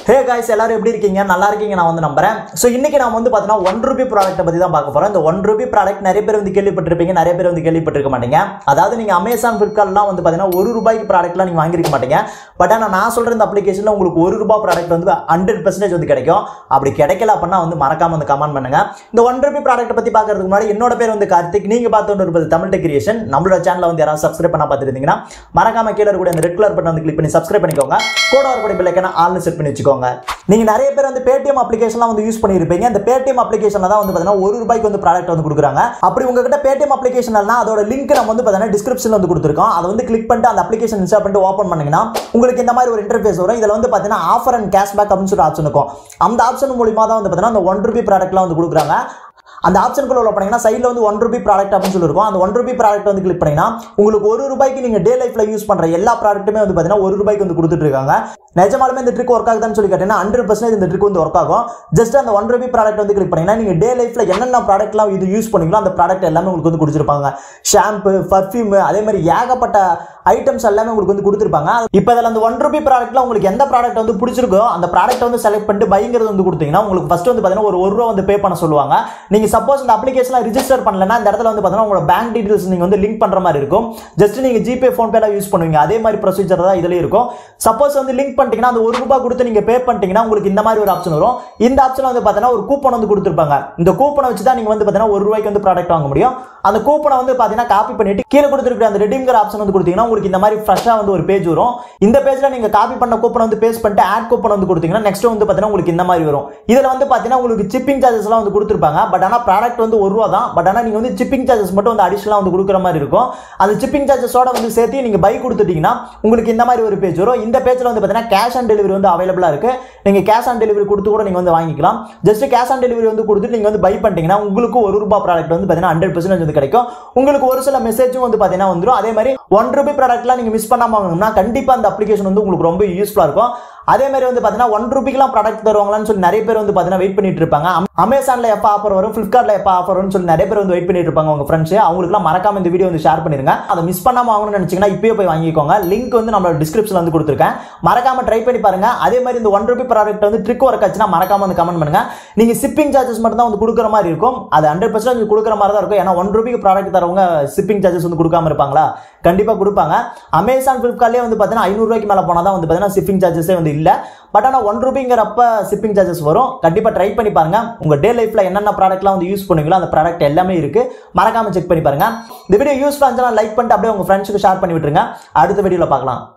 hey guys எல்லாரும் எப்படி இருக்கீங்க நல்லா இருக்கீங்க நான் வந்து நம்புறேன் ஸோ இன்னைக்கு நான் வந்து பார்த்தீங்கன்னா ஒன் ரூபி ப்ராடக்ட்டை பற்றி தான் பார்க்க போகிறோம் இந்த ஒன் ரூபி ப்ராடக்ட் நிறைய பேர் வந்து கேள்விப்பட்டிருப்பீங்க நிறைய பேர் வந்து கேள்விப்பட்டிருக்க மாட்டீங்க அதாவது நீங்கள் அமேசான் ஃப்ளிப்கார்ட்லாம் வந்து பார்த்தீங்கன்னா ஒரு ரூபாய்க்கு ப்ராடக்ட்லாம் நீங்கள் வாங்கியிருக்க மாட்டீங்க பட் ஆனால் நான் சொல்கிற இந்த அப்ளிகேஷனில் உங்களுக்கு ஒரு ரூபாய் ப்ராடக்ட் வந்து ஹண்ட்ரட் பர்சன்டேஜ் வந்து கிடைக்கும் அப்படி கிடைக்கல அப்படின்னா வந்து மறக்காம வந்து கமெண்ட் பண்ணுங்க இந்த ஒன் ரூபி ப்ராடக்ட்டை பற்றி பார்க்கறதுக்கு முன்னாடி என்னோட பேர் வந்து கார்த்திக் நீங்கள் பார்த்து கொண்டு இருப்பது தமிழ் டெக் கிரியேஷன் நம்மளோட சேனலை வந்து யாராவது சப்ஸ்கிரைப் பண்ண பார்த்துருந்தீங்கன்னா மறக்காம கீழே கூட அந்த ரெட் கலர் பட்டன் வந்து கிளிக் பண்ணி சப்ஸ்கிரைப் பண்ணிக்கோங்க கூட வரக்கூடிய பிள்ளைக்கான ஆல்னு செட் பண்ணி வச்சுக்கோங்க நீங்க நிறைய பேர் வந்து பேடிஎம் அப்ளிகேஷன்லாம் வந்து யூஸ் பண்ணியிருப்பீங்க இந்த பேடிஎம் அப்ளிகேஷன்ல தான் வந்து பார்த்தீங்கன்னா ஒரு ரூபாய்க்கு வந்து ப்ராடக்ட் வந்து கொடுக்குறாங்க அப்படி உங்ககிட்ட பேடிஎம் அப்ளிகேஷன் அதோட லிங்க் நம்ம வந்து பார்த்தீங்கன்னா டிஸ்கிரிப்ஷன்ல வந்து கொடுத்துருக்கோம் அதை வந்து கிளிக் பண்ணிட்டு அந்த அப்ளிகேஷன் இன்ஸ்டால் பண்ணிட்டு ஓப்பன் பண்ணீங்கன்னா உங்களுக்கு இந்த மாதிரி ஒரு இன்டர்ஃபேஸ் வரும் இதில் வந்து பார்த்தீங்கன்னா ஆஃபர் அண்ட் கேஷ்பேக் அப்படின்னு சொல்லி ஆப்ஷன் இருக்கும் அந்த ஆப்ஷன் மூலியமா தான் வந்து பார்த்தீங்கன்னா அந்த ஒன் ரூபி ப்ராடக்ட்லாம் வந்து கொடுக்குறாங்க அந்த ஆப்ஷனுக்குள்ள உள்ள பண்ணீங்கன்னா சைடில் வந்து ஒன் ரூபி ப்ராடக்ட் அப்படின்னு சொல்லி இருக்கும் அந்த ஒன் ரூபி ப்ராடக்ட் வந்து கிளிக் பண்ணீங்கன்னா உங்களுக்கு ஒரு ரூபாய்க்கு நீங்க டே லைஃப்ல யூஸ் பண்ற எல்லா ப்ராடக்ட்டுமே வந்து பார்த்தீங்கன்னா ஒரு ரூபாய்க்கு வந்து கொடுத்துட்டு இருக்காங்க நிஜமாலுமே இந்த ட்ரிக் ஒர்க் ஆகுதான்னு சொல்லி கேட்டீங்கன்னா ஹண்ட்ரட் பர்சன்டேஜ் இந்த ட்ரிக் வந்து ஒர்க் ஆகும் ஜஸ்ட் அந்த ஒன் ரூபி ப்ராடக்ட் வந்து கிளிக் பண்ணீங்கன்னா நீங்க டே லைஃப்ல என்னென்ன ப்ராடக்ட்லாம் இது யூஸ் பண்ணீங்களோ அந்த ப்ராடக்ட் எல்லாமே உங்களுக்கு வந்து கொடுத்துருப்பாங்க ஷாம்பு பர்ஃப்யூம் அதே மாதிரி ஏகப்பட்ட ஐட்டம்ஸ் எல்லாமே உங்களுக்கு வந்து கொடுத்துருப்பாங்க இப்போ இதில் அந்த ஒன் ரூபி ப்ராடக்ட்ல உங்களுக்கு எந்த ப்ராடக்ட் வந்து பிடிச்சிருக்கோ அந்த ப்ராடக்ட் வந்து செலக்ட் பண்ணிட்டு பைங்கிறது வந்து கொடுத்தீங்கன்னா உங்களுக்கு ஃபர்ஸ்ட் வந்து பார்த்தீங்கன்னா ஒரு ஒரு ரூபா வந்து பே பண்ண சொல்லுவாங்க நீங்க சப்போஸ் இந்த அப்ளிகேஷன் ரிஜிஸ்டர் பண்ணலன்னா இந்த இடத்துல வந்து பார்த்தீங்கன்னா உங்களோட பேங்க் டீடைல்ஸ் நீங்க வந்து லிங்க் பண்ற மாதிரி இருக்கும் ஜஸ்ட் நீங்க ஜிபே ஃபோன்பே எல்லாம் யூஸ் பண்ணுவீங்க அதே மாதிரி ப்ரொசீஜர் தான் இதுல இருக்கும் சப்போஸ் வந்து லிங்க் பண்ணிட்டீங்கன்னா அந்த ஒரு ரூபாய் கொடுத்து நீங்க பே பண்ணிட்டீங்கன்னா உங்களுக்கு இந்த மாதிரி ஒரு ஆப்ஷன் வரும் இந்த ஆப்ஷன் வந்து பார்த்தீங்கன்னா ஒரு கூப்பன் வந்து கொடுத்துருப்பாங்க இந்த கூப்பனை வச்சு தான் நீங்க வந்து பார்த்தீங்கன்னா ஒரு ரூபாய்க்கு வந்து ப்ராடக்ட் வாங்க முடியும் அந்த கூப்பனை வந்து பார்த்தீங்கன்னா காப்பி பண்ணிட்டு கீழே கொடுத்துருக்க அந்த ரெடீம்ங்கிற ஆப்ஷன் வந்து கொடுத்தீங்கன்னா உங்களுக்கு இந்த மாதிரி ஃப்ரெஷ்ஷாக வந்து ஒரு பேஜ் வரும் இந்த பேஜ்ல நீங்க காப்பி பண்ண கூப்பன் வந்து பேஸ்ட் பண்ணிட்டு ஆட் கூப்பன் வந்து கொடுத்தீங்கன்னா நெக்ஸ்ட் வந்து பார்த்தீங்கன்னா உங்களுக்கு இந்த மாதிரி வரும் இதுல வந்து பார்த்தீங்கன்னா உங்களுக்கு சிப்பிங் சார்ஜஸ் எல்லாம் வந்து கொடுத்துருப்பாங்க பட் ஆனால் ப்ராடக்ட் வந்து ஒரு ரூபா தான் பட் ஆனால் நீங்க வந்து சிப்பிங் சார்ஜஸ் மட்டும் வந்து அடிஷனலாக வந்து கொடுக்குற மாதிரி இருக்கும் அந்த சிப்பிங் சார்ஜஸோட வந்து சேர்த்து நீங்க பை கொடுத்துட்டீங்கன்னா உங்களுக்கு இந்த மாதிரி ஒரு பேஜ் வரும் இந்த பேஜ்ல வந்து பார்த்தீங்கன்னா கேஷ் ஆன் டெலிவரி வந்து அவைலபிளா இருக்கு நீங்க கேஷ் ஆன் டெலிவரி கொடுத்து கூட நீங்க வந்து வாங்கிக்கலாம் ஜஸ்ட் கேஷ் ஆன் டெலிவரி வந்து கொடுத்துட்டு நீங்க வந்து பை பண்ணிட்டீங்கன்னா உங்களுக்கு ஒரு ரூபாய் ப்ராடக்ட் வந்து பார்த்தீங்கன்னா ஹண்ட்ரட் பர்சன்டேஜ் வந்து கிடைக்கும் உங்களுக்கு ஒரு சில மெசேஜும் வந்து பார்த்தீங்கன்னா வந்துடும் அதே மாதிரி ஒன் ரூபி ப்ராடக்ட்லாம் நீங்க மிஸ் பண்ணாம வாங்கணும்னா கண்டிப்பா அந்த அப்ளிகேஷன் வந்து உங்களுக்கு ரொம்ப யூஸ்ஃபுல்லா இருக்கும் அதே மாதிரி வந்து பார்த்தீங்கன்னா ஒன் ருபிக்கெல்லாம் ப்ராடக்ட் தருவாங்களான்னு சொல்லி நிறைய பேர் வந்து பார்த்தீங்கன்னா வெயிட் பண்ணிட்டு இருப்பாங்க அமேசான்ல எப்போ ஆஃபர் வரும் ஃபிளிப்கார்ட்ல எப்போ ஆஃபர் வரும்னு சொல்லி நிறைய பேர் வந்து வெயிட் பண்ணிட்டு இருப்பாங்க உங்க ஃப்ரெண்ட்ஸ் அவங்களுக்குலாம் மறக்காம இந்த வீடியோ வந்து ஷேர் பண்ணிருங்க அதை மிஸ் பண்ணாம வாங்கணும்னு நினைச்சீங்கன்னா இப்பயே போய் வாங்கிக்கோங்க லிங்க் வந்து நம்மளோட டிஸ்கிரிப்ஷன்ல வந்து கொடுத்துருக்கேன் மறக்காம ட்ரை பண்ணி பாருங்க அதே மாதிரி இந்த ஒன் ருபி ப்ராடக்ட் வந்து ட்ரிக் ஒர்க் ஆச்சுன்னா மறக்காம வந்து கமெண்ட் பண்ணுங்க நீங்க சிப்பிங் சார்ஜஸ் மட்டும் தான் வந்து கொடுக்குற மாதிரி இருக்கும் அது ஹண்ட்ரட் பர்சன்ட் கொடுக்குற மாதிரி தான் இருக்கும் ஏன்னா ஒன் ரூபிக்கு ப்ராடக்ட் தரவங்க சிப்பிங் சார்ஜஸ் வந்து கொடுக்காம இருப்பாங்களா கண்டிப்பாக கொடுப்பாங்க அமேசான் ஃப்ளிப்கார்ட்லேயே வந்து பார்த்தீங்கன்னா ஐநூறுரூவாய்க்கு மேலே போனால் தான் வந்து பார்த்தீங்கன்னா ஷிப்பிங் சார்ஜஸே வந்து இல்லை பட் ஆனால் ஒன் ரூபிங்கிறப்ப ஷிப்பிங் சார்ஜஸ் வரும் கண்டிப்பாக ட்ரை பண்ணி பாருங்க உங்கள் டே லைஃப்பில் என்னென்ன ப்ராடக்ட்லாம் வந்து யூஸ் பண்ணுவீங்களோ அந்த ப்ராடக்ட் எல்லாமே இருக்குது மறக்காமல் செக் பண்ணி பாருங்க இந்த வீடியோ யூஸ்ஃபுல்லாக இருந்துச்சுன்னா லைக் பண்ணிட்டு அப்படியே உங்கள் ஃப்ரெண்ட்ஸுக்கு ஷேர் பண்ணி விட்டுருங்க அடுத்த வீடியோவில் பார்க்கலாம்